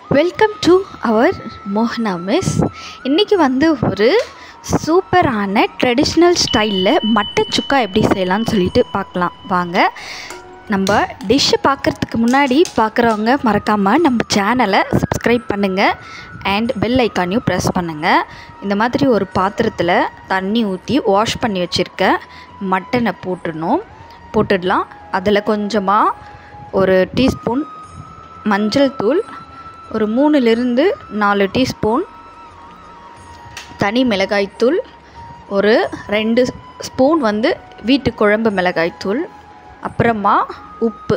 welcome to our மோகனா miss இன்றைக்கி வந்து ஒரு சூப்பரான ட்ரெடிஷ்னல் ஸ்டைலில் மட்டன் சுக்கா எப்படி செய்யலாம்னு சொல்லிட்டு பார்க்கலாம் வாங்க நம்ம டிஷ்ஷு பார்க்குறதுக்கு முன்னாடி பார்க்குறவங்க மறக்காமல் நம்ம சேனலை சப்ஸ்கிரைப் பண்ணுங்கள் அண்ட் பெல் ஐக்கானையும் ப்ரெஸ் பண்ணுங்கள் இந்த மாதிரி ஒரு பாத்திரத்தில் தண்ணி ஊற்றி வாஷ் பண்ணி வச்சுருக்க மட்டனை போட்டுடணும் போட்டுடலாம் அதில் கொஞ்சமாக ஒரு டீஸ்பூன் மஞ்சள் தூள் ஒரு மூணுலேருந்து நாலு டீஸ்பூன் தனி மிளகாய்த்தூள் ஒரு ரெண்டு ஸ்பூன் வந்து வீட்டு குழம்பு மிளகாய்த்தூள் அப்புறமா உப்பு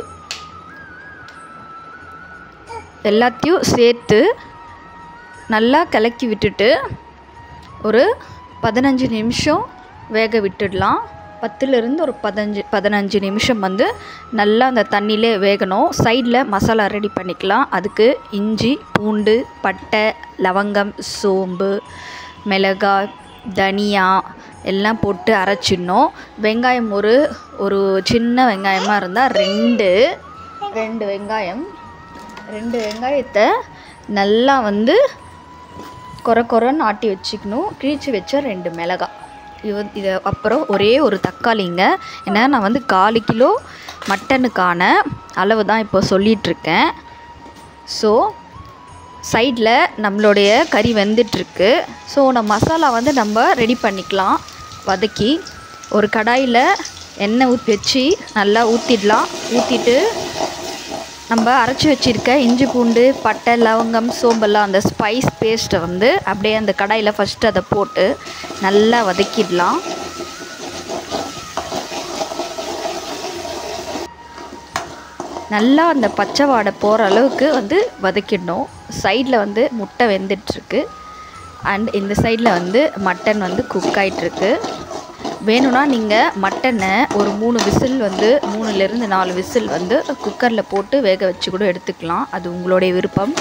எல்லாத்தையும் சேர்த்து நல்லா கலக்கி விட்டுட்டு ஒரு பதினஞ்சு நிமிஷம் வேக விட்டுடலாம் பத்துலேருந்து ஒரு பதினஞ்சு பதினஞ்சு நிமிஷம் வந்து நல்லா அந்த தண்ணியிலே வேகணும் சைடில் மசாலா ரெடி பண்ணிக்கலாம் அதுக்கு இஞ்சி பூண்டு பட்டை லவங்கம் சோம்பு மிளகாய் தனியா எல்லாம் போட்டு அரைச்சிடணும் வெங்காயம் ஒரு ஒரு சின்ன வெங்காயமாக இருந்தால் ரெண்டு ரெண்டு வெங்காயம் ரெண்டு வெங்காயத்தை நல்லா வந்து கொர கொரன்னு ஆட்டி வச்சுக்கணும் கிழிச்சு வச்ச ரெண்டு மிளகாய் இது இது அப்புறம் ஒரே ஒரு தக்காளிங்க ஏன்னா நான் வந்து காலு கிலோ மட்டனுக்கான அளவு தான் இப்போ சொல்லிகிட்ருக்கேன் ஸோ சைடில் நம்மளுடைய கறி வெந்துட்டுருக்கு ஸோ நம்ம மசாலா வந்து நம்ம ரெடி பண்ணிக்கலாம் வதக்கி ஒரு கடாயில் எண்ணெய் ஊற்றி வச்சு நல்லா ஊற்றிடலாம் ஊற்றிட்டு நம்ம அரைச்சி வச்சுருக்க இஞ்சி பூண்டு பட்டை லவங்கம் சோம்பெல்லாம் அந்த ஸ்பைஸ் பேஸ்ட்டை வந்து அப்படியே அந்த கடாயில் ஃபஸ்ட்டு அதை போட்டு நல்லா வதக்கிடலாம் நல்லா அந்த பச்சை வாடை போகிற அளவுக்கு வந்து வதக்கிடணும் சைடில் வந்து முட்டை வெந்துட்டுருக்கு அண்ட் இந்த சைடில் வந்து மட்டன் வந்து குக் ஆகிட்டுருக்கு வேணும்னா நீங்கள் மட்டனை ஒரு மூணு விசில் வந்து மூணுலேருந்து நாலு விசில் வந்து குக்கரில் போட்டு வேக வச்சு கூட எடுத்துக்கலாம் அது உங்களுடைய விருப்பம்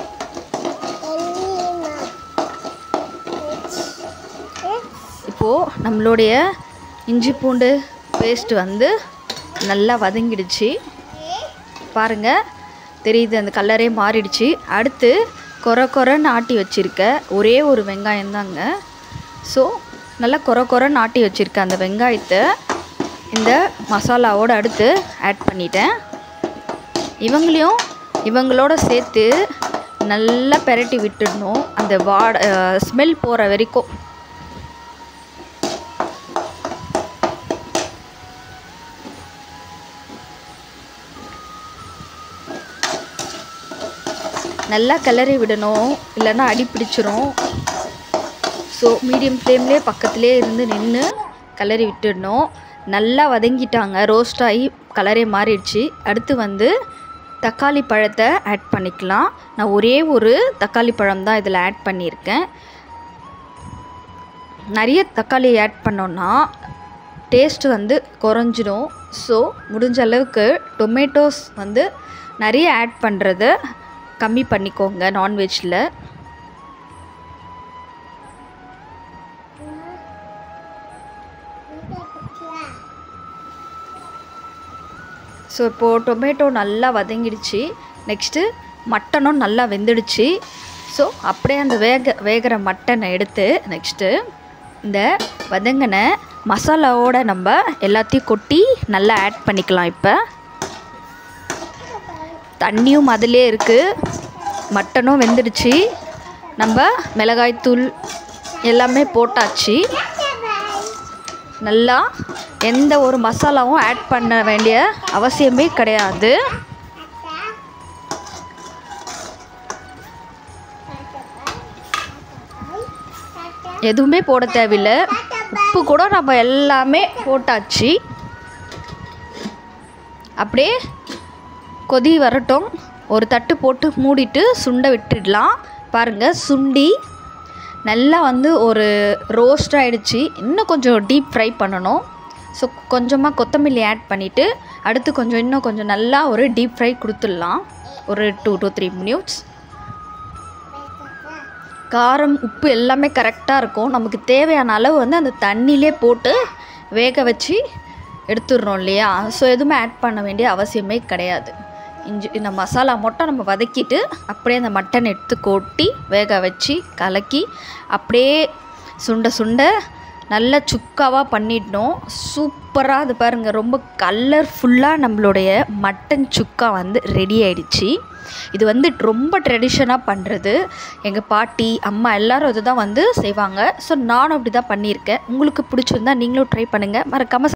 இப்போது நம்மளுடைய இஞ்சி பூண்டு பேஸ்ட் வந்து நல்லா வதங்கிடுச்சு பாருங்கள் தெரியுது அந்த கலரே மாறிடுச்சு அடுத்து கொர கொரன்னு ஆட்டி வச்சுருக்க ஒரே ஒரு வெங்காயம் தாங்க ஸோ நல்லா கொர கொரன்னு ஆட்டி வச்சுருக்க அந்த வெங்காயத்தை இந்த மசாலாவோடு அடுத்து ஆட் பண்ணிட்டேன் இவங்களையும் இவங்களோட சேர்த்து நல்லா பெரட்டி விட்டுடணும் அந்த வாட ஸ்மெல் போகிற வரைக்கும் நல்லா கிளறி விடணும் இல்லைன்னா அடி பிடிச்சிரும் ஸோ மீடியம் ஃப்ளேம்லேயே பக்கத்துலேயே இருந்து நின்று கிளறி விட்டுடணும் நல்லா வதங்கிட்டாங்க ரோஸ்ட் ஆகி கலரே மாறிடுச்சு அடுத்து வந்து தக்காளி பழத்தை ஆட் பண்ணிக்கலாம் நான் ஒரே ஒரு தக்காளி பழம் தான் இதில் ஆட் பண்ணியிருக்கேன் நிறைய தக்காளி ஆட் பண்ணோன்னா டேஸ்ட் வந்து குறைஞ்சிடும் ஸோ முடிஞ்ச அளவுக்கு டொமேட்டோஸ் வந்து நிறைய ஆட் பண்ணுறத கம்மி பண்ணிக்கோங்க நான்வெஜ்ஜில் ஸோ இப்போது டொமேட்டோ நல்லா வதங்கிடுச்சு நெக்ஸ்ட்டு மட்டனும் நல்லா வெந்துடுச்சு ஸோ அப்படியே அந்த வேக வேகிற மட்டனை எடுத்து நெக்ஸ்ட்டு இந்த வதங்கின மசாலாவோட நம்ம எல்லாத்தையும் கொட்டி நல்லா ஆட் பண்ணிக்கலாம் இப்போ தண்ணியும் அதிலே இருக்குது மட்டனும் வெந்துடுச்சு நம்ம மிளகாய்த்தூள் எல்லாமே போட்டாச்சு நல்லா எந்த ஒரு மசாலாவும் ஆட் பண்ண வேண்டிய அவசியமே கிடையாது எதுவுமே போட தேவையில்லை உப்பு கூட நம்ம எல்லாமே போட்டாச்சு அப்படியே கொதி வரட்டும் ஒரு தட்டு போட்டு மூடிட்டு சுண்ட விட்டுடலாம் பாருங்கள் சுண்டி நல்லா வந்து ஒரு ரோஸ்ட் ஆகிடுச்சு இன்னும் கொஞ்சம் டீப் ஃப்ரை பண்ணணும் ஸோ கொஞ்சமாக கொத்தமல்லி ஆட் பண்ணிவிட்டு அடுத்து கொஞ்சம் இன்னும் கொஞ்சம் நல்லா ஒரு டீப் ஃப்ரை கொடுத்துடலாம் ஒரு டூ டு த்ரீ மினிட்ஸ் காரம் உப்பு எல்லாமே கரெக்டாக இருக்கும் நமக்கு தேவையான அளவு வந்து அந்த தண்ணியிலே போட்டு வேக வச்சு எடுத்துடுறோம் இல்லையா ஸோ எதுவுமே ஆட் பண்ண வேண்டிய அவசியமே கிடையாது இஞ்சி இந்த மசாலா மட்டும் நம்ம வதக்கிட்டு அப்படியே அந்த மட்டன் எடுத்து கொட்டி வேக வச்சு கலக்கி அப்படியே சுண்ட சுண்ட நல்லா சுக்காவாக பண்ணிடணும் சூப்பராக அது பாருங்கள் ரொம்ப கலர்ஃபுல்லாக நம்மளுடைய மட்டன் சுக்கா வந்து ரெடி ஆயிடுச்சு இது வந்து ரொம்ப ட்ரெடிஷனாக பண்ணுறது எங்கள் பாட்டி அம்மா எல்லாரும் இதுதான் வந்து செய்வாங்க ஸோ நானும் அப்படி தான் பண்ணியிருக்கேன் உங்களுக்கு பிடிச்சிருந்தா நீங்களும் ட்ரை பண்ணுங்கள் மறக்காமல்